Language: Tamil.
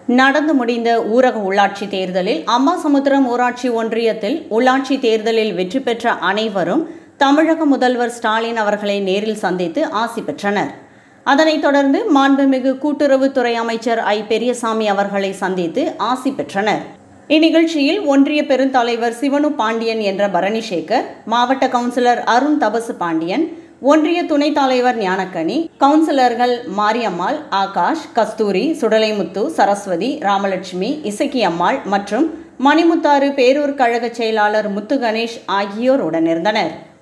நடந்து முடிந்த ஊரக உள்ளாட்சி தேர்தலில் அம்மாசமுத்திரம் ஊராட்சி ஒன்றியத்தில் உள்ளாட்சி தேர்தலில் வெற்றி பெற்ற அனைவரும் தமிழக முதல்வர் ஸ்டாலின் அவர்களை நேரில் சந்தித்து ஆசி பெற்றனர் அதனைத் தொடர்ந்து மாண்புமிகு கூட்டுறவுத்துறை அமைச்சர் ஐ பெரியசாமி அவர்களை சந்தித்து ஆசி பெற்றனர் இந்நிகழ்ச்சியில் ஒன்றிய பெருந்தலைவர் சிவனு பாண்டியன் என்ற பரணிசேகர் மாவட்ட கவுன்சிலர் அருண் தபசு பாண்டியன் ஒன்றிய துணைத் தலைவர் ஞானக்கனி கவுன்சிலர்கள் மாரியம்மாள் ஆகாஷ் கஸ்தூரி சுடலைமுத்து சரஸ்வதி ராமலட்சுமி இசக்கி அம்மாள் மற்றும் மணிமுத்தாறு பேரூர் கழக செயலாளர் முத்து கணேஷ் ஆகியோர் உடனிருந்தனர்